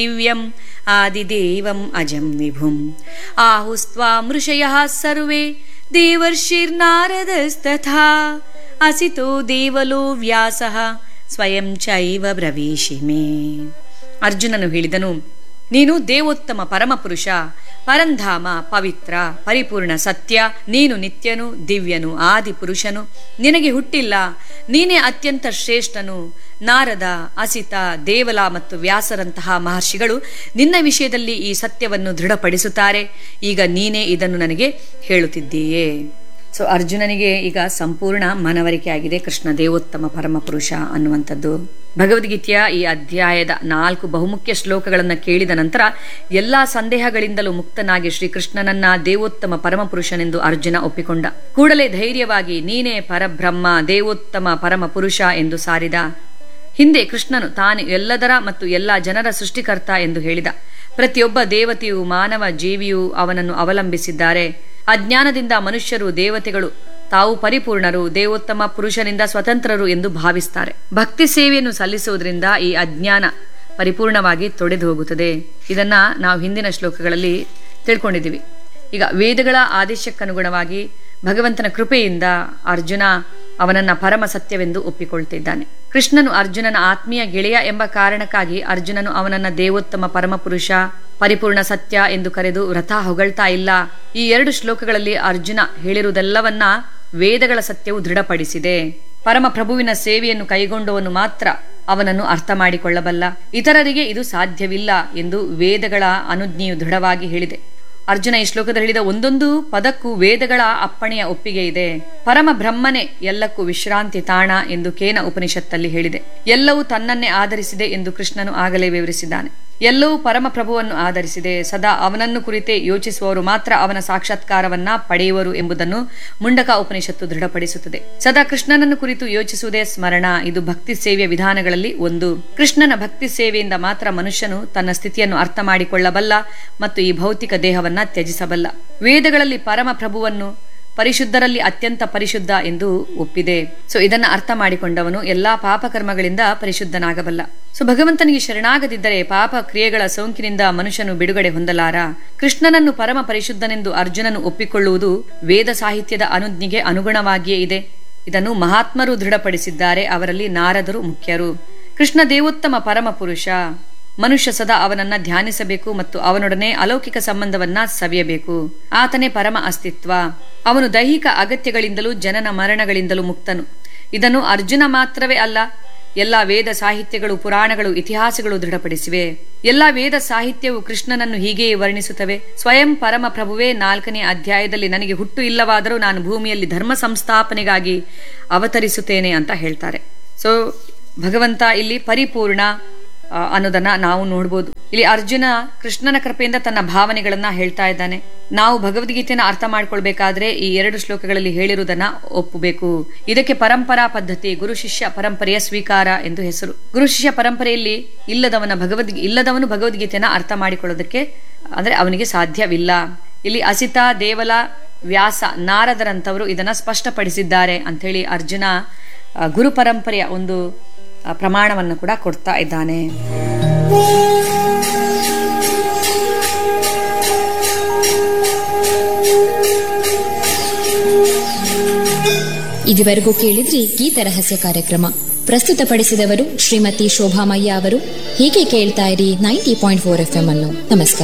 ದಿವ್ಯಂ ಆದಿದೇವಂ ಅಜಂ ವಿಭುಂ ಆಹುಸ್ತ್ವಾ ಮೃಷಯಃ ಸರ್ವೇ ದೇವರ್ಷಿರ್ನಾರದಸ್ತಥಾ ಅಸಿತೋ ದೇವಲೋ ವ್ಯಾಸಃ ಸ್ವಯಂ ಚೈವ ಬ್ರವೀಷಿ ಮೇ ಅರ್ಜುನನು ಹೇಳಿದನು ನೀನು ದೇವೋತ್ತಮ ಪರಮಪುರುಷ ಪರಂಧಾಮ ಪವಿತ್ರ ಪರಿಪೂರ್ಣ ಸತ್ಯ ನೀನು ನಿತ್ಯನು ದಿವ್ಯನು ಆದಿ ಪುರುಷನು ನಿನಗೆ ಹುಟ್ಟಿಲ್ಲ ನೀನೇ ಅತ್ಯಂತ ಶ್ರೇಷ್ಠನು ನಾರದ ಅಸಿತ ದೇವಲ ಮತ್ತು ವ್ಯಾಸರಂತಹ ಮಹರ್ಷಿಗಳು ನಿನ್ನ ವಿಷಯದಲ್ಲಿ ಈ ಸತ್ಯವನ್ನು ದೃಢಪಡಿಸುತ್ತಾರೆ ಈಗ ನೀನೇ ಇದನ್ನು ನನಗೆ ಹೇಳುತ್ತಿದ್ದೀಯೇ ಸೊ ಅರ್ಜುನನಿಗೆ ಈಗ ಸಂಪೂರ್ಣ ಮನವರಿಕೆ ಆಗಿದೆ ಕೃಷ್ಣ ದೇವೋತ್ತಮ ಪರಮಪುರುಷ ಅನ್ನುವಂಥದ್ದು ಭಗವದ್ಗೀತೆಯ ಈ ಅಧ್ಯಾಯದ ನಾಲ್ಕು ಬಹುಮುಖ್ಯ ಶ್ಲೋಕಗಳನ್ನು ಕೇಳಿದ ನಂತರ ಎಲ್ಲಾ ಸಂದೇಹಗಳಿಂದಲೂ ಮುಕ್ತನಾಗಿ ಶ್ರೀಕೃಷ್ಣನನ್ನ ದೇವೋತ್ತಮ ಪರಮಪುರುಷನೆಂದು ಅರ್ಜುನ ಒಪ್ಪಿಕೊಂಡ ಕೂಡಲೇ ಧೈರ್ಯವಾಗಿ ನೀನೇ ಪರಬ್ರಹ್ಮ ದೇವೋತ್ತಮ ಪರಮಪುರುಷ ಎಂದು ಸಾರಿದ ಹಿಂದೆ ಕೃಷ್ಣನು ತಾನು ಎಲ್ಲದರ ಮತ್ತು ಎಲ್ಲಾ ಜನರ ಸೃಷ್ಟಿಕರ್ತ ಎಂದು ಹೇಳಿದ ಪ್ರತಿಯೊಬ್ಬ ದೇವತೆಯು ಮಾನವ ಜೀವಿಯು ಅವನನ್ನು ಅವಲಂಬಿಸಿದ್ದಾರೆ ಅಜ್ಞಾನದಿಂದ ಮನುಷ್ಯರು ದೇವತೆಗಳು ತಾವು ಪರಿಪೂರ್ಣರು ದೇವೋತ್ತಮ ಪುರುಷನಿಂದ ಸ್ವತಂತ್ರರು ಎಂದು ಭಾವಿಸ್ತಾರೆ ಭಕ್ತಿ ಸೇವೆಯನ್ನು ಸಲ್ಲಿಸುವುದರಿಂದ ಈ ಅಜ್ಞಾನ ಪರಿಪೂರ್ಣವಾಗಿ ತೊಡೆದು ಹೋಗುತ್ತದೆ ಇದನ್ನ ನಾವು ಹಿಂದಿನ ಶ್ಲೋಕಗಳಲ್ಲಿ ತಿಳ್ಕೊಂಡಿದ್ದೀವಿ ಈಗ ವೇದಗಳ ಆದೇಶಕ್ಕನುಗುಣವಾಗಿ ಭಗವಂತನ ಕೃಪೆಯಿಂದ ಅರ್ಜುನ ಅವನನ್ನ ಪರಮ ಸತ್ಯವೆಂದು ಒಪ್ಪಿಕೊಳ್ತಿದ್ದಾನೆ ಕೃಷ್ಣನು ಅರ್ಜುನನ ಆತ್ಮೀಯ ಗೆಳೆಯ ಎಂಬ ಕಾರಣಕ್ಕಾಗಿ ಅರ್ಜುನನು ಅವನನ್ನ ದೇವೋತ್ತಮ ಪರಮಪುರುಷ ಪರಿಪೂರ್ಣ ಸತ್ಯ ಎಂದು ಕರೆದು ವ್ರತ ಹೊಗಳ್ತಾ ಇಲ್ಲ ಈ ಎರಡು ಶ್ಲೋಕಗಳಲ್ಲಿ ಅರ್ಜುನ ಹೇಳಿರುವುದೆಲ್ಲವನ್ನ ವೇದಗಳ ಸತ್ಯವು ದೃಢಪಡಿಸಿದೆ ಪರಮ ಪ್ರಭುವಿನ ಸೇವೆಯನ್ನು ಕೈಗೊಂಡವನು ಮಾತ್ರ ಅವನನ್ನು ಅರ್ಥ ಮಾಡಿಕೊಳ್ಳಬಲ್ಲ ಇತರರಿಗೆ ಇದು ಸಾಧ್ಯವಿಲ್ಲ ಎಂದು ವೇದಗಳ ಅನುಜ್ಞೆಯು ದೃಢವಾಗಿ ಹೇಳಿದೆ ಅರ್ಜುನ ಈ ಶ್ಲೋಕದಲ್ಲಿ ಹೇಳಿದ ಒಂದೊಂದು ಪದಕ್ಕೂ ವೇದಗಳ ಅಪ್ಪಣೆಯ ಒಪ್ಪಿಗೆ ಇದೆ ಪರಮ ಬ್ರಹ್ಮನೇ ಎಲ್ಲಕ್ಕೂ ವಿಶ್ರಾಂತಿ ತಾಣ ಎಂದು ಕೇನ ಉಪನಿಷತ್ತಲ್ಲಿ ಹೇಳಿದೆ ಎಲ್ಲವೂ ತನ್ನನ್ನೇ ಆಧರಿಸಿದೆ ಎಂದು ಕೃಷ್ಣನು ಆಗಲೇ ವಿವರಿಸಿದ್ದಾನೆ ಎಲ್ಲವೂ ಪರಮ ಪ್ರಭುವನ್ನು ಆಧರಿಸಿದೆ ಸದಾ ಅವನನ್ನು ಕುರಿತೇ ಯೋಚಿಸುವವರು ಮಾತ್ರ ಅವನ ಸಾಕ್ಷಾತ್ಕಾರವನ್ನ ಪಡೆಯುವರು ಎಂಬುದನ್ನು ಮುಂಡಕ ಉಪನಿಷತ್ತು ದೃಢಪಡಿಸುತ್ತದೆ ಸದಾ ಕೃಷ್ಣನನ್ನು ಕುರಿತು ಯೋಚಿಸುವುದೇ ಸ್ಮರಣ ಇದು ಭಕ್ತಿ ಸೇವೆಯ ವಿಧಾನಗಳಲ್ಲಿ ಒಂದು ಕೃಷ್ಣನ ಭಕ್ತಿ ಸೇವೆಯಿಂದ ಮಾತ್ರ ಮನುಷ್ಯನು ತನ್ನ ಸ್ಥಿತಿಯನ್ನು ಅರ್ಥ ಮಾಡಿಕೊಳ್ಳಬಲ್ಲ ಮತ್ತು ಈ ಭೌತಿಕ ದೇಹವನ್ನ ತ್ಯಜಿಸಬಲ್ಲ ವೇದಗಳಲ್ಲಿ ಪರಮ ಪ್ರಭುವನ್ನು ಪರಿಶುದ್ಧರಲ್ಲಿ ಅತ್ಯಂತ ಪರಿಶುದ್ಧ ಎಂದು ಒಪ್ಪಿದೆ ಸೊ ಇದನ್ನ ಅರ್ಥ ಮಾಡಿಕೊಂಡವನು ಎಲ್ಲಾ ಪಾಪಕರ್ಮಗಳಿಂದ ಪರಿಶುದ್ಧನಾಗಬಲ್ಲ ಸೊ ಭಗವಂತನಿಗೆ ಶರಣಾಗದಿದ್ದರೆ ಪಾಪ ಕ್ರಿಯೆಗಳ ಸೋಂಕಿನಿಂದ ಮನುಷ್ಯನು ಬಿಡುಗಡೆ ಹೊಂದಲಾರ ಕೃಷ್ಣನನ್ನು ಪರಮ ಪರಿಶುದ್ಧನೆಂದು ಅರ್ಜುನನು ಒಪ್ಪಿಕೊಳ್ಳುವುದು ವೇದ ಸಾಹಿತ್ಯದ ಅನುಜ್ಞೆಗೆ ಅನುಗುಣವಾಗಿಯೇ ಇದೆ ಇದನ್ನು ಮಹಾತ್ಮರು ದೃಢಪಡಿಸಿದ್ದಾರೆ ಅವರಲ್ಲಿ ನಾರದರು ಮುಖ್ಯರು ಕೃಷ್ಣ ದೇವೋತ್ತಮ ಪರಮ ಪುರುಷ ಮನುಷ್ಯ ಸದಾ ಅವನನ್ನ ಧ್ಯಾನಿಸಬೇಕು ಮತ್ತು ಅವನೊಡನೆ ಅಲೌಕಿಕ ಸಂಬಂಧವನ್ನ ಸವಿಯಬೇಕು ಆತನೇ ಪರಮ ಅಸ್ತಿತ್ವ ಅವನು ದೈಹಿಕ ಅಗತ್ಯಗಳಿಂದಲೂ ಜನನ ಮರಣಗಳಿಂದಲೂ ಮುಕ್ತನು ಇದನ್ನು ಅರ್ಜುನ ಮಾತ್ರವೇ ಅಲ್ಲ ಎಲ್ಲಾ ವೇದ ಸಾಹಿತ್ಯಗಳು ಪುರಾಣಗಳು ಇತಿಹಾಸಗಳು ದೃಢಪಡಿಸಿವೆ ಎಲ್ಲಾ ವೇದ ಸಾಹಿತ್ಯವು ಕೃಷ್ಣನನ್ನು ಹೀಗೆಯೇ ವರ್ಣಿಸುತ್ತವೆ ಸ್ವಯಂ ಪರಮ ಪ್ರಭುವೇ ನಾಲ್ಕನೇ ಅಧ್ಯಾಯದಲ್ಲಿ ನನಗೆ ಹುಟ್ಟು ಇಲ್ಲವಾದರೂ ನಾನು ಭೂಮಿಯಲ್ಲಿ ಧರ್ಮ ಸಂಸ್ಥಾಪನೆಗಾಗಿ ಅವತರಿಸುತ್ತೇನೆ ಅಂತ ಹೇಳ್ತಾರೆ ಸೊ ಭಗವಂತ ಇಲ್ಲಿ ಪರಿಪೂರ್ಣ ಅನ್ನೋದನ್ನ ನಾವು ನೋಡ್ಬೋದು ಇಲ್ಲಿ ಅರ್ಜುನ ಕೃಷ್ಣನ ಕೃಪೆಯಿಂದ ತನ್ನ ಭಾವನೆಗಳನ್ನ ಹೇಳ್ತಾ ಇದ್ದಾನೆ ನಾವು ಭಗವದ್ಗೀತೆನ ಅರ್ಥ ಮಾಡ್ಕೊಳ್ಬೇಕಾದ್ರೆ ಈ ಎರಡು ಶ್ಲೋಕಗಳಲ್ಲಿ ಹೇಳಿರುವುದನ್ನ ಒಪ್ಪಬೇಕು ಇದಕ್ಕೆ ಪರಂಪರಾ ಪದ್ಧತಿ ಗುರು ಶಿಷ್ಯ ಪರಂಪರೆಯ ಸ್ವೀಕಾರ ಎಂದು ಹೆಸರು ಗುರು ಶಿಷ್ಯ ಪರಂಪರೆಯಲ್ಲಿ ಇಲ್ಲದವನ ಭಗವದ್ ಇಲ್ಲದವನು ಭಗವದ್ಗೀತೆನ ಅರ್ಥ ಮಾಡಿಕೊಳ್ಳೋದಕ್ಕೆ ಅಂದ್ರೆ ಅವನಿಗೆ ಸಾಧ್ಯವಿಲ್ಲ ಇಲ್ಲಿ ಅಸಿತ ದೇವಲ ವ್ಯಾಸ ನಾರದರಂತವರು ಇದನ್ನ ಸ್ಪಷ್ಟಪಡಿಸಿದ್ದಾರೆ ಅಂತ ಹೇಳಿ ಅರ್ಜುನ ಗುರು ಪರಂಪರೆಯ ಒಂದು ಪ್ರಮಾಣವನ್ನು ಕೂಡ ಕೊಡ್ತಾ ಇದ್ದಾನೆ ಇದುವರೆಗೂ ಕೇಳಿದ್ರಿ ಗೀತ ರಹಸ್ಯ ಕಾರ್ಯಕ್ರಮ ಪ್ರಸ್ತುತಪಡಿಸಿದವರು ಶ್ರೀಮತಿ ಶೋಭಾಮಯ್ಯ ಅವರು ಹೀಗೆ ಕೇಳ್ತಾ ಇರಿ ninety point four F M ಅನ್ನು ನಮಸ್ಕಾರ